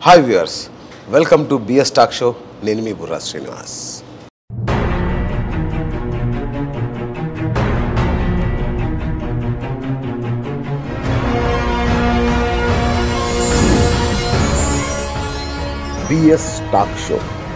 Hi viewers welcome to BS talk show నేను మీ Burra Srinivas BS talk show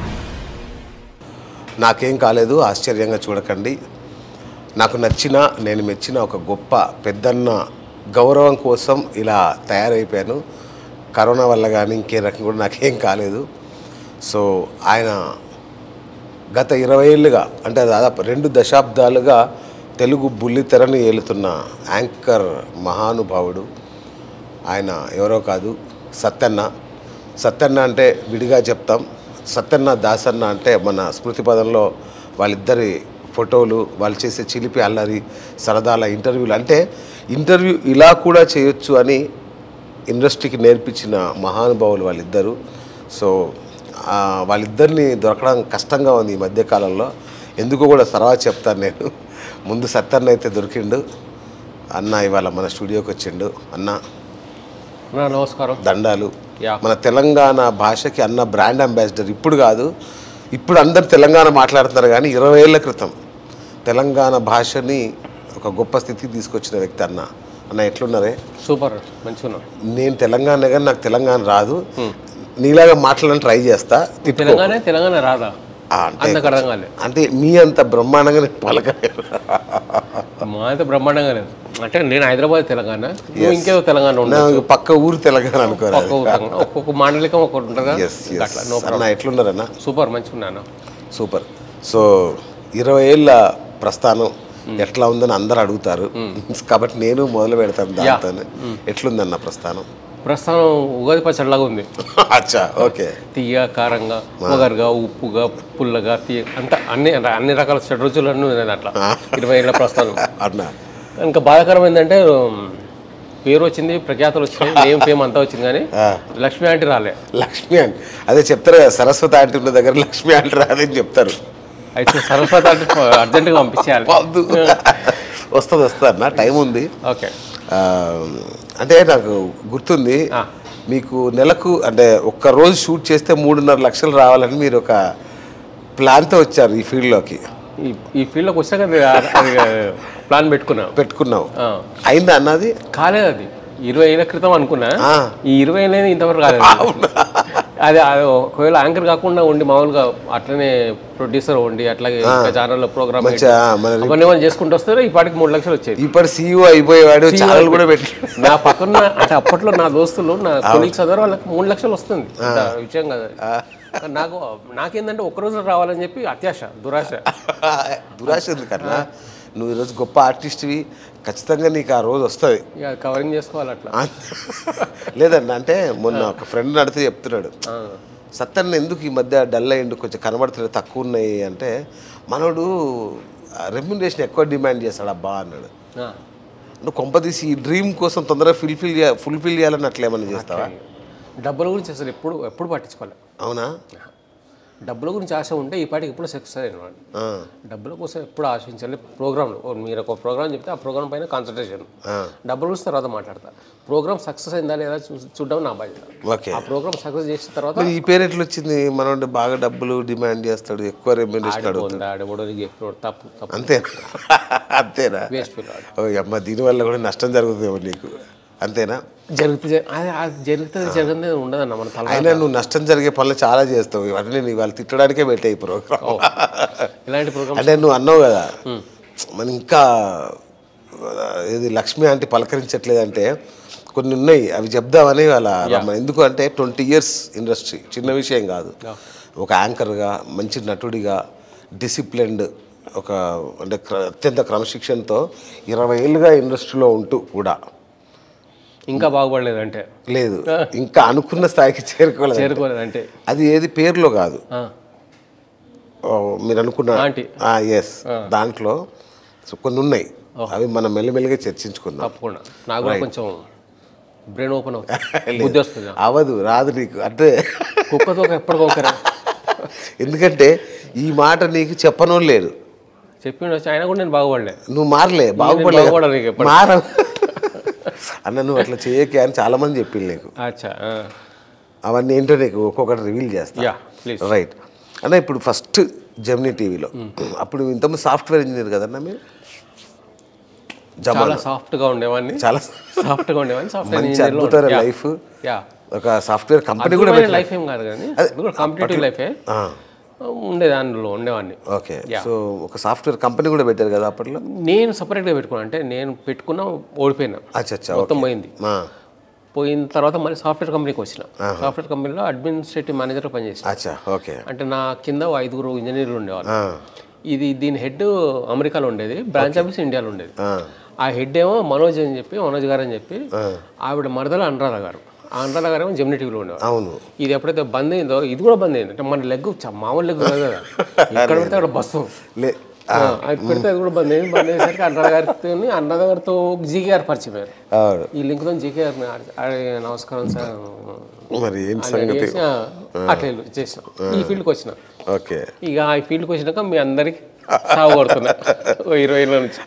నాకేం కాలేదు ఆశ్చర్యంగా చూడకండి నాకు నచ్చిన నేను మెచ్చిన ఒక గొప్ప పెద్దన్న గౌరవం కోసం ఇలా తయారైపోయాను కరోనా వల్ల కానీ ఇంకే రకం కూడా నాకేం కాలేదు సో ఆయన గత ఇరవై ఏళ్ళుగా అంటే దాదాపు రెండు దశాబ్దాలుగా తెలుగు బుల్లితెరని ఏలుతున్న యాంకర్ మహానుభావుడు ఆయన ఎవరో కాదు సత్యన్న సత్యన్న అంటే విడిగా చెప్తాం సత్యన్న దాసన్న అంటే మన స్మృతి పదంలో వాళ్ళిద్దరి ఫోటోలు వాళ్ళు చేసే చిలిపి అల్లరి సరదాల ఇంటర్వ్యూలు అంటే ఇంటర్వ్యూ ఇలా కూడా చేయొచ్చు అని ఇండస్ట్రీకి నేర్పించిన మహానుభావులు వాళ్ళిద్దరు సో ఆ, వాళ్ళిద్దరిని దొరకడం కష్టంగా ఉంది ఈ మధ్యకాలంలో ఎందుకు కూడా తర్వాత చెప్తాను నేను ముందు సత్యన్న అయితే దొరికిండు అన్న ఇవాళ మన స్టూడియోకి వచ్చిండు అన్న అన్నా, నమస్కారం దండాలు యా. మన తెలంగాణ భాషకి అన్న బ్రాండ్ అంబాసిడర్ ఇప్పుడు కాదు ఇప్పుడు అందరు తెలంగాణ మాట్లాడుతున్నారు కానీ ఇరవై ఏళ్ళ క్రితం తెలంగాణ భాషని ఒక గొప్ప స్థితికి తీసుకొచ్చిన వ్యక్తి అన్న అన్న ఎట్లున్నారే సూపర్ మంచిగా ఉన్నాం నేను తెలంగాణ కానీ నాకు తెలంగాణ రాదు నీలాగా మాట్లాడని ట్రై చేస్తా తిట్టుకో. తెలంగాణ తెలంగాణ రాదా ఆ, అంటే అంతకు అర్థం కాలేదు అంటే మీ అంత బ్రహ్మాండంగా నేను పలకలేదు మా అయితే బ్రహ్మాండంగా లేదు అంటే నేను హైదరాబాద్ తెలంగాణ నువ్వు ఇంకేదో తెలంగాణ ఉండదు నాకు పక్క ఊరు తెలంగాణ అనుకోరా ఒక్క ఊరు తెలంగాణ. ఒక్కొక్క మాండలికం ఒక్కటి ఉంటుంది కదా ఎస్ అట్లా నో అన్న ఎట్లున్నారన్నా సూపర్ మంచిగా ఉన్నాను సూపర్ సో ఇరవై ఏళ్ళ ప్రస్థానం ఎట్లా ఉందని అందరు అడుగుతారు కాబట్టి నేను మొదలు పెడతాను దాంతో ఎట్లుందన్న ప్రస్థానం ప్రస్తుతం ఉగాది పచ్చడిలాగా ఉంది అచ్చా ఓకే తీయ కారంగా పొగరుగా ఉప్పుగా పుల్లగా తీయ అంత అన్ని అన్ని రకాల చెడు రుచులన్నీ ఉన్నాయి అట్లా ఇరవై ఏళ్ళ ప్రస్థానం అన్న ఇంకా బాధాకరం ఏంటంటే ఉమ్, పేరు వచ్చింది ప్రఖ్యాతులు వచ్చినాయి నేమ్ ఫేమ్ అంతా వచ్చింది కానీ లక్ష్మి ఆంటీ రాలే లక్ష్మి అంటే అదే చెప్తారు కదా సరస్వతి ఆంటీ ఉన్న దగ్గర లక్ష్మి ఆంటీ రాదని చెప్తారు అయితే సరస్వతి అంటే అర్జెంటుగా పంపించేయాలి వద్దు. వస్తుంది వస్తుంది అన్న టైం ఉంది ఓకే ఆ, అంటే నాకు గుర్తుంది ఆ. మీకు నెలకు అంటే ఒక్క రోజు షూట్ చేస్తే మూడున్నర లక్షలు రావాలని మీరు ఒక ప్లాన్తో వచ్చారు ఈ ఫీల్డ్లోకి ఈ ఈ ఫీల్డ్లోకి వచ్చాక అది అది ప్లాన్ పెట్టుకున్నాం పెట్టుకున్నావు ఆ. అయిందా అన్నది కాలేదు అది ఇరవై ఏళ్ళ క్రితం అనుకున్నా ఆ. ఈ ఇరవై ఏళ్ళని ఇంతవరకు కాలేదు అది అది ఒకవేళ యాంకర్ కాకుండా ఉండి మామూలుగా అట్లనే ప్రొడ్యూసర్ ఉండి అట్లాగే ఇంకా ఛానల్లో ప్రోగ్రామ్ మంచిగా మన అవన్నీ మనం చేసుకుంటూ వస్తే ఈ పాటికి మూడు లక్షలు వచ్చేది ఇప్పుడు సీఈఓ అయిపోయేవాడు ఛానల్ కూడా పెట్టి నా పక్కన అంటే అప్పట్లో నా దోస్తులు నా కొలీగ్స్ అందరూ వాళ్ళకి మూడు లక్షలు వస్తుంది ఇంత విషయం కదా కానీ నాకు నాకేందంటే ఒక్క రోజు రావాలని చెప్పి అత్యాశ దురాశ దురాశ ఎందుకన్నా నువ్వు ఈరోజు గొప్ప ఆర్టిస్ట్వి ఖచ్చితంగా నీకు ఆ రోజు వస్తుంది ఇక కవరింగ్ చేసుకోవాలి అట్లా లేదన్న అంటే మొన్న ఒక ఫ్రెండ్ అడిగితే చెప్తున్నాడు ఆ. సత్తన్న ఎందుకు ఈ మధ్య డల్ అయ్యిండు కొంచెం కనబడుతున్నాయి తక్కువ ఉన్నాయి అంటే మనోడు రెమ్యునరేషన్ ఎక్కువ డిమాండ్ చేస్తాడు అబ్బా అన్నాడు ఆ. నువ్వు కొంపదీసి ఈ డ్రీమ్ కోసం తొందరగా ఫుల్ఫిల్ ఫుల్ఫిల్ చేయాలని అట్లా ఏమైనా చేస్తావా డబ్బుల గురించి అసలు ఎప్పుడు ఎప్పుడు పట్టించుకోవాలి అవునా డబ్బుల గురించి ఆశ ఉంటే ఈ పాటికి ఎప్పుడు సక్సెస్ అయిన వాడు ఆ, డబ్బుల కోసం ఎప్పుడు ఆశించాలి ప్రోగ్రామ్లు ఓ మీరు ఒక ప్రోగ్రామ్ చెప్తే ఆ ప్రోగ్రామ్ పైన కాన్సన్ట్రేషన్ ఆ. డబ్బుల గురించి తర్వాత మాట్లాడతా ప్రోగ్రామ్ సక్సెస్ అయిందా లేదా చూ- చూడడం నా బాధ్యత ఓకే ఆ ప్రోగ్రామ్ సక్సెస్ చేసిన తర్వాత మరి ఈ పేరు ఎట్లా వచ్చింది మనోడు బాగా డబ్బులు డిమాండ్ చేస్తాడు ఎక్కువ రెమ్యునరేషన్ అడుగుతాడు ఆడిపోందా ఆడబోడో ఎప్పుడు తప్పు తప్పు అంతేనా అంతేనా వేస్ట్ ఫీల్ ఆడు ఓ అమ్మ దీనివల్ల కూడా నష్టం జరుగుతుందేమో నీకు అంతేనా జరిగితే జరి- అది అది జరుగుతుంది జరగదు ఉండదన్న మన తల అయినా నువ్వు నష్టం జరిగే పనులు చాలా చేస్తావు ఇవన్నీ నేను ఇవాళ తిట్టడానికే పెట్టే ఈ ప్రోగ్రామ్ ఇలాంటి ప్రోగ్రామ్ అంటే నువ్వు అన్నావు కదా మన ఇంకా ఇది లక్ష్మి ఆంటీ పలకరించట్లేదంటే కొన్ని ఉన్నాయి అవి చెప్దామని వాళ్ళ రమ్మని. ఎందుకు అంటే ట్వంటీ ఇయర్స్ ఇండస్ట్రీ చిన్న విషయం కాదు ఒక యాంకర్గా మంచి నటుడిగా డిసిప్లిన్డ్ ఒక అంటే క్ర- అత్యంత క్రమశిక్షణతో ఇరవై ఏళ్ళుగా ఇండస్ట్రీలో ఉంటూ కూడా ఇంకా బాగుపడలేదంటే లేదు ఇంకా అనుకున్న స్థాయికి చేరుకోలేదు చేరుకోలేదంటే అది ఏది పేరులో కాదు ఆ, ఓ, మీరు అనుకున్న ఆంటీ. ఎస్ దాంట్లో సో కొన్ని ఉన్నాయి అవి మనం మెల్లిమెల్లిగా చర్చించుకుందాం తప్పకుండా నాకు కూడా కొంచెం బ్రెయిన్ ఓపెన్ అవుతుంది బుద్ధి వస్తుంది అవదు రాదు నీకు అంటే కుక్కతో ఎప్పటికొకరే ఎందుకంటే ఈ మాట నీకు చెప్పనో లేదు చెప్పిండు వచ్చి ఆయన కూడా నేను బాగుపడలే నువ్వు మారలే బాగుపడను నీకు బాగుపడలే ఎప్పుడు. మార అన్న నువ్వు అట్లా చేయకే అని చాలా మంది చెప్పింది నీకు అచ్చా ఆ. అవన్నీ ఏంటో నీకు ఒక్కొక్కటి రివీల్ చేస్తా యా ప్లీజ్ రైట్ అన్న ఇప్పుడు ఫస్ట్ జెమినీ టీవీలో అప్పుడు ఇంతకుముందు సాఫ్ట్వేర్ ఇంజనీర్ కదన్నా మీరు జమా చాలా సాఫ్ట్గా ఉండేవాడిని చాలా సాఫ్ట్గా ఉండేవాడిని సాఫ్ట్వేర్ మంచి అద్భుతమైన లైఫ్ యా ఒక సాఫ్ట్వేర్ కంపెనీ కూడా అద్భుతమైన లైఫ్ ఏం కాదు కానీ కాంపిటేటివ్ లైఫే ఆ, ఉండే దానిలో ఉండేవాడిని ఓకే సో ఒక సాఫ్ట్వేర్ కంపెనీ కూడా పెట్టారు కదా అప్పట్లో నేను సపరేట్గా పెట్టుకున్నా అంటే నేను పెట్టుకున్నా ఓడిపోయినా అచ్చా అచ్చా మొత్తం పోయింది ఆ, పోయిన తర్వాత మళ్ళీ సాఫ్ట్వేర్ కంపెనీకి వచ్చిన సాఫ్ట్వేర్ కంపెనీలో అడ్మినిస్ట్రేటివ్ మేనేజర్ పనిచేసిన అచ్చా ఓకే అంటే నా కింద ఓ ఐదుగురు ఇంజనీర్లు ఉండేవాళ్ళు ఆ, ఇది దీని హెడ్ అమెరికాలో ఉండేది బ్రాంచ్ ఆఫీస్ ఇండియాలో ఉండేది ఆ, ఆ హెడ్ ఏమో మనోజ్ అని చెప్పి మనోజ్ గారు అని చెప్పి ఆవిడ మరదల అనురాధ గారు ఆ అనురాధ గారు ఏమో జెమిని టీవీలో ఉండేవారు అవును ఇది ఎప్పుడైతే బంద్ అయిందో ఇది కూడా బంద్ అయింది అంటే మన లెగ్ చ- మామూలు లెగ్ కాదు కదా ఎక్కడ పెడితే అక్కడ బస్సు లే ఆ, అది పెడితే అది కూడా బంద్ అయింది బంద్ అయ్యేసరికి అనురాధ గారితో అనురాధ గారితో జీకే గారు పరిచయం అయ్యారు అవును ఈ లింక్తో జీకే గారిని అడి- అడి, నమస్కారం సార్ మరి ఏం అని సంగతి చేసి, ఆ, అట్లా వెళ్ళి చేసిన ఈ ఫీల్డ్కి వచ్చిన ఓకే ఇక ఆ ఫీల్డ్కి వచ్చినాక మీ అందరికి సాగు కొడుతున్నా ఓ ఇరవై ఏళ్ళ నుంచి